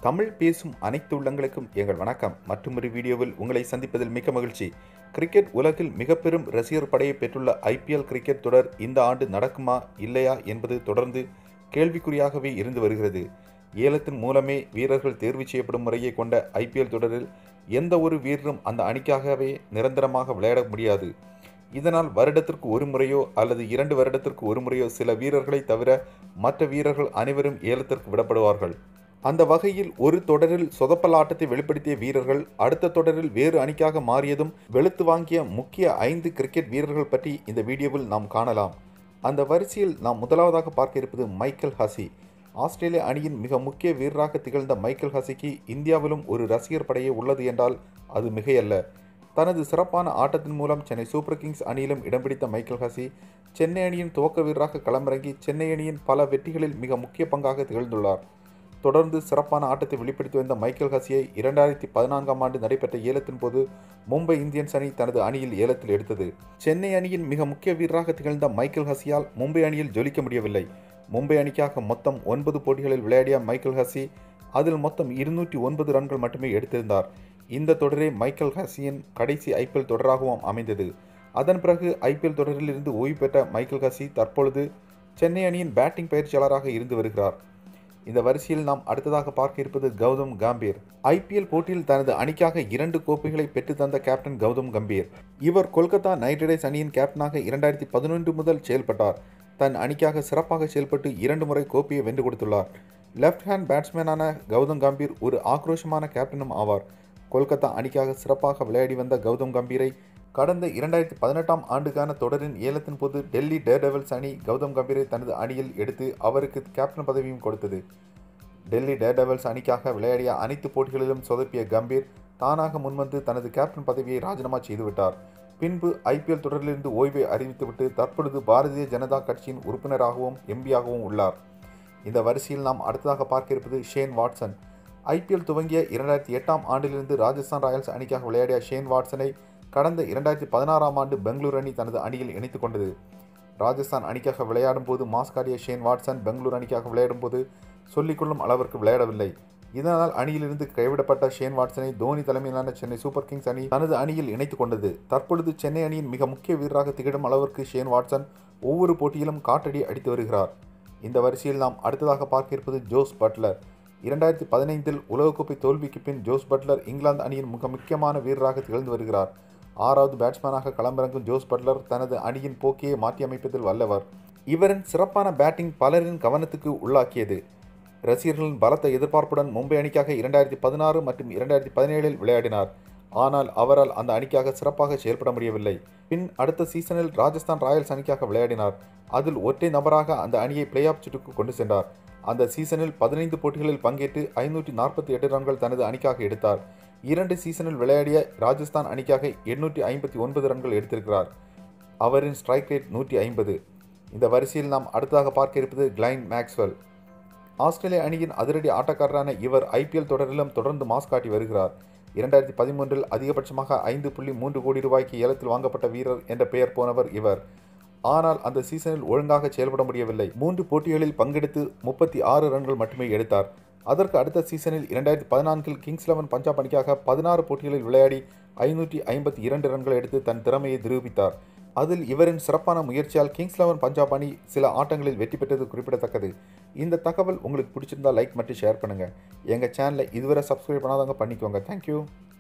தமிழ் பேசும் அனைத்து உள்ளங்களுக்கும் எங்கள் வணக்கம் மற்றொரு வீடியோவில் உங்களை சந்திப்பதில் மிக்க மகிழ்ச்சி கிரிக்கெட் உலகில் மிக பெரும் ரசிகர் படையை பெற்றுள்ள ஐபிஎல் கிரிக்கெட் தொடர் இந்த ஆண்டு நடக்குமா இல்லையா என்பது தொடர்ந்து கேள்விக்குறியாகவே இருந்து வருகிறது ஏலத்தின் மூலமே வீரர்கள் தேர்வு செய்யப்படும் முறையை கொண்ட ஐபிஎல் தொடரில் எந்த ஒரு வீரரும் அந்த அணிக்காகவே நிரந்தரமாக விளையாட முடியாது இதனால் வருடத்திற்கு ஒரு முறையோ அல்லது இரண்டு வருடத்திற்கு ஒரு முறையோ சில வீரர்களை தவிர மற்ற வீரர்கள் அனைவரும் ஏலத்திற்கு விடப்படுவார்கள் அந்த வகையில் ஒரு தொடரில் சொதப்பல் ஆட்டத்தை வெளிப்படுத்திய வீரர்கள் அடுத்த தொடரில் வேறு அணிக்காக மாறியதும் வெளுத்து வாங்கிய முக்கிய ஐந்து கிரிக்கெட் வீரர்கள் பற்றி இந்த வீடியோவில் நாம் காணலாம் அந்த வரிசையில் நாம் முதலாவதாக பார்க்க இருப்பது மைக்கேல் ஹசி ஆஸ்திரேலிய அணியின் மிக முக்கிய வீரராக திகழ்ந்த மைக்கேல் ஹசிக்கு இந்தியாவிலும் ஒரு ரசிகர் படையே உள்ளது என்றால் அது மிகையல்ல தனது சிறப்பான ஆட்டத்தின் மூலம் சென்னை சூப்பர் கிங்ஸ் அணியிலும் இடம் பிடித்த மைக்கேல் ஹசி சென்னை அணியின் துவக்க வீரராக களமிறங்கி சென்னை அணியின் பல வெற்றிகளில் மிக முக்கிய பங்காக திகழ்ந்துள்ளார் தொடர்ந்து சிறப்பான ஆட்டத்தை வெளிப்படுத்தி வந்த மைக்கேல் ஹசியை இரண்டாயிரத்தி பதினான்காம் ஆண்டு நடைபெற்ற ஏலத்தின் போது மும்பை இந்தியன்ஸ் அணி தனது அணியில் ஏலத்தில் எடுத்தது சென்னை அணியின் மிக முக்கிய வீரராக திகழ்ந்த மைக்கேல் ஹசியால் மும்பை அணியில் ஜொலிக்க முடியவில்லை மும்பை அணிக்காக மொத்தம் ஒன்பது போட்டிகளில் விளையாடிய மைக்கேல் ஹசி அதில் மொத்தம் இருநூற்றி ஒன்பது ரன்கள் மட்டுமே எடுத்திருந்தார் இந்த தொடரே மைக்கேல் ஹசியின் கடைசி ஐபிஎல் தொடராகவும் அமைந்தது அதன் பிறகு ஐபிஎல் தொடரிலிருந்து ஓய்வு பெற்ற மைக்கேல் ஹசி தற்பொழுது சென்னை அணியின் பேட்டிங் பயிற்சியாளராக இருந்து வருகிறார் இந்த வரிசையில் நாம் அடுத்ததாக பார்க்க இருப்பது கௌதம் கம்பீர் ஐபிஎல் போட்டியில் தனது அணிக்காக இரண்டு கோப்பைகளை பெற்று தந்த கேப்டன் கௌதம் கம்பீர் இவர் கொல்கத்தா நைட் ரைடர்ஸ் அணியின் கேப்டனாக இரண்டாயிரத்தி பதினொன்று முதல் செயல்பட்டார் தன் அணிக்காக சிறப்பாக செயல்பட்டு இரண்டு முறை கோப்பையை வென்று கொடுத்துள்ளார் லெஃப்ட் ஹேண்ட் பேட்ஸ்மேனான கௌதம் கம்பீர் ஒரு ஆக்ரோஷமான கேப்டனும் ஆவார் கொல்கத்தா அணிக்காக சிறப்பாக விளையாடி வந்த கௌதம் கம்பீரை கடந்த இரண்டாயிரத்தி பதினெட்டாம் ஆண்டுக்கான தொடரின் ஏலத்தின் போது டெல்லி டேர்டெவல்ஸ் அணி கௌதம் கம்பீரை தனது அணியில் எடுத்து அவருக்கு கேப்டன் பதவியும் கொடுத்தது டெல்லி டேர்டெவல்ஸ் அணிக்காக விளையாடிய அனைத்து போட்டிகளிலும் சொதப்பிய கம்பீர் தானாக முன்வந்து தனது கேப்டன் பதவியை ராஜினாமா செய்துவிட்டார் பின்பு ஐபிஎல் தொடரிலிருந்து ஓய்வை அறிவித்துவிட்டு தற்பொழுது பாரதிய ஜனதா கட்சியின் உறுப்பினராகவும் எம்பியாகவும் உள்ளார் இந்த வரிசையில் நாம் அடுத்ததாக பார்க்க இருப்பது ஷேன் வாட்சன் ஐபிஎல் துவங்கிய இரண்டாயிரத்தி எட்டாம் ஆண்டிலிருந்து ராஜஸ்தான் ராயல்ஸ் அணிக்காக விளையாடிய ஷேன் வாட்சனை கடந்த இரண்டாயிரத்தி பதினாறாம் ஆண்டு பெங்களூரு அணி தனது அணியில் இணைத்துக் கொண்டது ராஜஸ்தான் அணிக்காக விளையாடும் போது மாஸ்காடிய ஷேன் வாட்சன் பெங்களூரு அணிக்காக விளையாடும் போது சொல்லிக்கொள்ளும் அளவிற்கு விளையாடவில்லை இதனால் அணியிலிருந்து கைவிடப்பட்ட ஷேன் வாட்சனை தோனி தலைமையிலான சென்னை சூப்பர் கிங்ஸ் அணி தனது அணியில் இணைத்துக் கொண்டது தற்பொழுது சென்னை அணியின் மிக முக்கிய வீரராக திகழும் அளவிற்கு ஷேன் வாட்சன் ஒவ்வொரு போட்டியிலும் காட்டடி அடித்து வருகிறார் இந்த வரிசையில் நாம் அடுத்ததாக பார்க்க இருப்பது ஜோஸ் பட்லர் இரண்டாயிரத்தி பதினைந்தில் உலகக்கோப்பை தோல்விக்கு பின் ஜோஸ் பட்லர் இங்கிலாந்து அணியின் மிக முக்கியமான வீரராக திகழ்ந்து வருகிறார் ஆறாவது பேட்ஸ்மேனாக களமிறங்கும் ஜோஸ் பட்லர் தனது அணியின் போக்கையை மாற்றியமைப்பதில் வல்லவர் இவரின் சிறப்பான பேட்டிங் பலரின் கவனத்துக்கு உள்ளாக்கியது ரசிகர்களின் பலத்த எதிர்பார்ப்புடன் மும்பை அணிக்காக இரண்டாயிரத்தி பதினாறு மற்றும் இரண்டாயிரத்தி பதினேழில் விளையாடினார் ஆனால் அவரால் அந்த அணிக்காக சிறப்பாக செயல்பட முடியவில்லை பின் அடுத்த சீசனில் ராஜஸ்தான் ராயல்ஸ் அணிக்காக விளையாடினார் அதில் ஒற்றை நபராக அந்த அணியை பிளே ஆஃப் சுற்றுக்கு கொண்டு சென்றார் அந்த சீசனில் பதினைந்து போட்டிகளில் பங்கேற்று ஐநூற்றி நாற்பத்தி எட்டு ரன்கள் தனது அணிக்காக எடுத்தார் இரண்டு சீசனில் விளையாடிய ராஜஸ்தான் அணிக்காக எண்ணூற்றி ஐம்பத்தி ஒன்பது ரன்கள் எடுத்திருக்கிறார் அவரின் ஸ்ட்ரைக் ரேட் நூற்றி ஐம்பது இந்த வரிசையில் நாம் அடுத்ததாக பார்க்க இருப்பது கிளைன் மேக்ஸ்வெல் ஆஸ்திரேலிய அணியின் அதிரடி ஆட்டக்காரரான இவர் ஐபிஎல் தொடரிலும் தொடர்ந்து மாஸ் காட்டி வருகிறார் இரண்டாயிரத்தி பதிமூன்றில் அதிகபட்சமாக ஐந்து புள்ளி மூன்று கோடி ரூபாய்க்கு ஏலத்தில் வாங்கப்பட்ட வீரர் என்ற பெயர் போனவர் இவர் ஆனால் அந்த சீசனில் ஒழுங்காக செயல்பட முடியவில்லை மூன்று போட்டிகளில் பங்கெடுத்து முப்பத்தி ஆறு ரன்கள் மட்டுமே எடுத்தார் அதற்கு அடுத்த சீசனில் இரண்டாயிரத்தி பதினான்கில் கிங்ஸ் லெவன் பஞ்சாப் அணிக்காக பதினாறு போட்டிகளில் விளையாடி ஐநூற்றி ஐம்பத்தி இரண்டு ரன்கள் எடுத்து தன் திறமையை நிரூபித்தார் அதில் இவரின் சிறப்பான முயற்சியால் கிங்ஸ் லெவன் பஞ்சாப் அணி சில ஆட்டங்களில் வெற்றி பெற்றது குறிப்பிடத்தக்கது இந்த தகவல் உங்களுக்கு பிடிச்சிருந்தா லைக் மட்டும் ஷேர் பண்ணுங்கள் எங்கள் சேனலை இதுவரை சப்ஸ்கிரைப் பண்ணாதவங்க பண்ணிக்கோங்க தேங்க்யூ